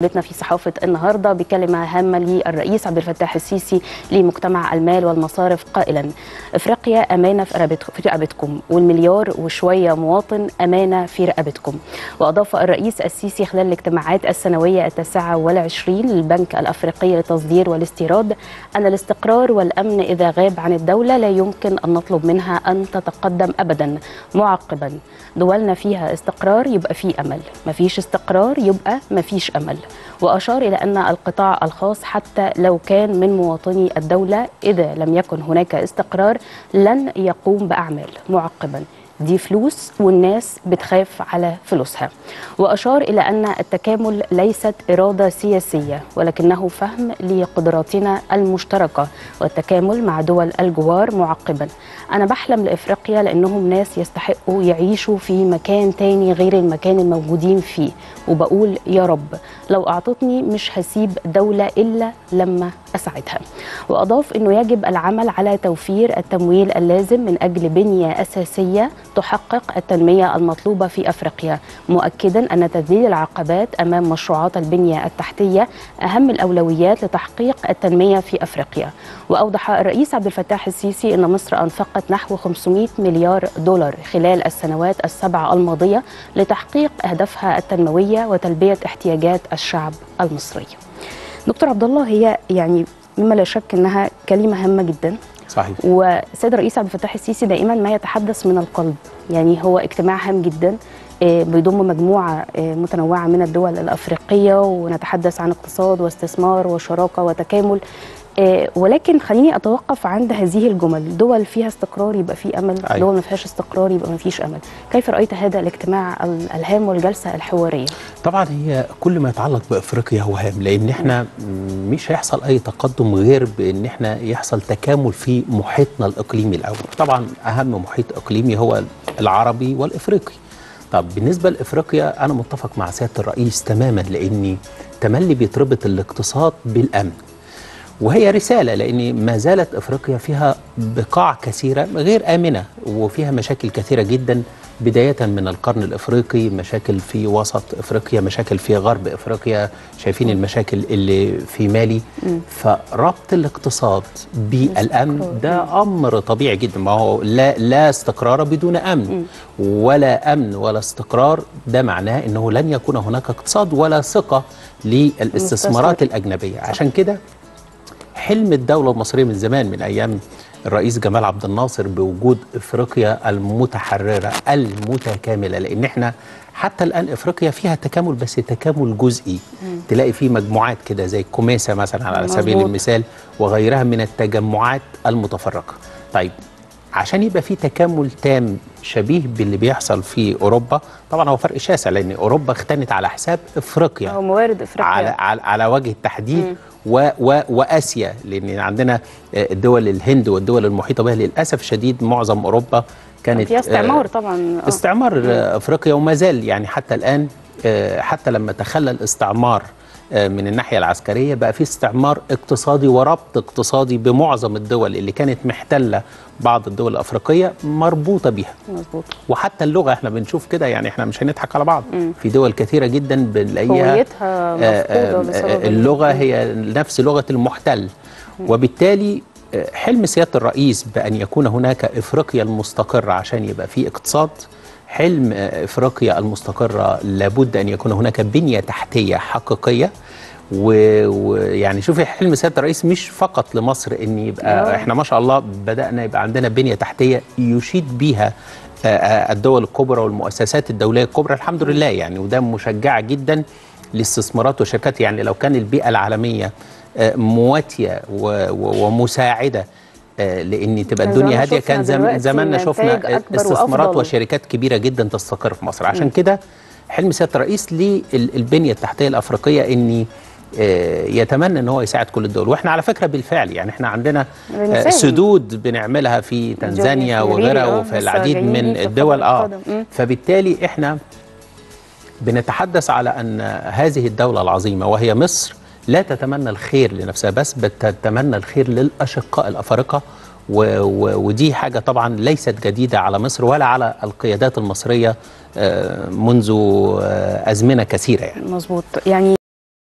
بيتنا في صحافة النهاردة بكلمة هامة للرئيس عبد الفتاح السيسي لمجتمع المال والمصارف قائلا افريقيا أمانة في رقبتكم- في رقبتكم والمليار وشوية مواطن أمانة في رقبتكم وأضاف الرئيس السيسي خلال الاجتماعات السنوية التاسعة والعشرين للبنك الأفريقي للتصدير والاستيراد أن الاستقرار والأمن إذا غاب عن الدولة لا يمكن أن نطلب منها أن تتقدم أبدا معقبا دولنا فيها استقرار يبقى في أمل مفيش استقرار يبقى مفيش أمل وأشار إلى أن القطاع الخاص حتى لو كان من مواطني الدولة إذا لم يكن هناك استقرار لن يقوم بأعمال معقبا دي فلوس والناس بتخاف على فلوسها وأشار إلى أن التكامل ليست إرادة سياسية ولكنه فهم لقدراتنا المشتركة والتكامل مع دول الجوار معقبا أنا بحلم لإفريقيا لأنهم ناس يستحقوا يعيشوا في مكان تاني غير المكان الموجودين فيه وبقول يا رب لو أعطتني مش هسيب دولة إلا لما أساعدها وأضاف أنه يجب العمل على توفير التمويل اللازم من أجل بنية أساسية تحقق التنمية المطلوبة في أفريقيا مؤكدا أن تذليل العقبات أمام مشروعات البنية التحتية أهم الأولويات لتحقيق التنمية في أفريقيا وأوضح الرئيس عبد الفتاح السيسي أن مصر أنفقت نحو 500 مليار دولار خلال السنوات السبع الماضية لتحقيق أهدافها التنموية وتلبية احتياجات الشعب المصري دكتور عبد الله هي يعني مما لا شك انها كلمه هامه جدا صحيح والسيد الرئيس عبد الفتاح السيسي دائما ما يتحدث من القلب يعني هو اجتماع هام جدا آه، بيضم مجموعه آه، متنوعه من الدول الافريقيه ونتحدث عن اقتصاد واستثمار وشراكه وتكامل آه، ولكن خليني اتوقف عند هذه الجمل دول فيها استقرار يبقى في امل أيوة. دول ما فيهاش استقرار يبقى ما فيش امل كيف رايت هذا الاجتماع ال- الهام والجلسه الحواريه طبعا هي كل ما يتعلق بافريقيا هو هام لان احنا مش هيحصل اي تقدم غير بان احنا يحصل تكامل في محيطنا الاقليمي الاول طبعا اهم محيط اقليمي هو العربي والافريقي طب بالنسبه لافريقيا انا متفق مع سياده الرئيس تماما لاني تملي بيتربط الاقتصاد بالامن وهي رسالة لأن ما زالت أفريقيا فيها بقاع كثيرة غير آمنة وفيها مشاكل كثيرة جدا بداية من القرن الإفريقي مشاكل في وسط أفريقيا مشاكل في غرب أفريقيا شايفين المشاكل اللي في مالي فربط الاقتصاد بالأمن ده أمر طبيعي جدا ما هو لا, لا استقرار بدون أمن ولا أمن ولا استقرار ده معناه أنه لن يكون هناك اقتصاد ولا ثقة للاستثمارات الأجنبية عشان كده حلم الدولة المصرية من زمان من أيام الرئيس جمال عبد الناصر بوجود افريقيا المتحرره المتكامله لان احنا حتى الان افريقيا فيها تكامل بس تكامل جزئي تلاقي فيه مجموعات كده زي كوميسا مثلا على سبيل مظبوط. المثال وغيرها من التجمعات المتفرقه طيب عشان يبقى في تكامل تام شبيه باللي بيحصل في اوروبا طبعا هو فرق شاسع لان اوروبا اختنت على حساب افريقيا او موارد افريقيا على على, على وجه التحديد و و واسيا لان عندنا آه، الدول الهند والدول المحيطه بها للاسف الشديد معظم اوروبا كانت فيها استعمار آه، طبعا آه. استعمار آه، افريقيا وما زال يعني حتى الان آه، حتى لما تخلى الاستعمار آه، من الناحيه العسكريه بقى في استعمار اقتصادي وربط اقتصادي بمعظم الدول اللي كانت محتله بعض الدول الافريقيه مربوطه بيها مظبوط وحتى اللغه احنا بنشوف كده يعني احنا مش هنضحك على بعض في دول كثيره جدا بنلاقيها هويتها آه، مفقوده آه، بسبب اللغه هي نفس لغه المحتل وبالتالي آه، حلم سياده الرئيس بان يكون هناك افريقيا المستقره عشان يبقى في اقتصاد حلم آه، افريقيا المستقره لابد ان يكون هناك بنيه تحتيه حقيقيه و- ويعني شوفي حلم سياده الرئيس مش فقط لمصر ان يبقى آه. احنا ما شاء الله بدانا يبقى عندنا بنيه تحتيه يشيد بيها آه، آه، الدول الكبرى والمؤسسات الدوليه الكبرى الحمد لله يعني وده مشجع جدا لاستثمارات وشركات يعني لو كان البيئه العالميه آه، مواتيه و- و- ومساعده آه، لان تبقى كان الدنيا زماننا هاديه شفنا كان زم- دلوقتي زماننا نتائج شفنا أكبر استثمارات وأفضل. وشركات كبيره جدا تستقر في مصر عشان كده حلم سياده الرئيس للبنيه التحتيه الافريقيه اني آه، يتمنى ان هو يساعد كل الدول واحنا على فكره بالفعل يعني احنا عندنا آه، بنساهم. سدود بنعملها في تنزانيا جونيور وغيرها آه، وفي لسه العديد جايين من ليه في الدول الفترة اه القادمة. مم. فبالتالي احنا بنتحدث على ان هذه الدوله العظيمه وهي مصر لا تتمنى الخير لنفسها بس بتتمنى الخير للاشقاء الافارقه و و ودي حاجه طبعا ليست جديده على مصر ولا على القيادات المصريه آه، منذ آه، ازمنه كثيره يعني مظبوط يعني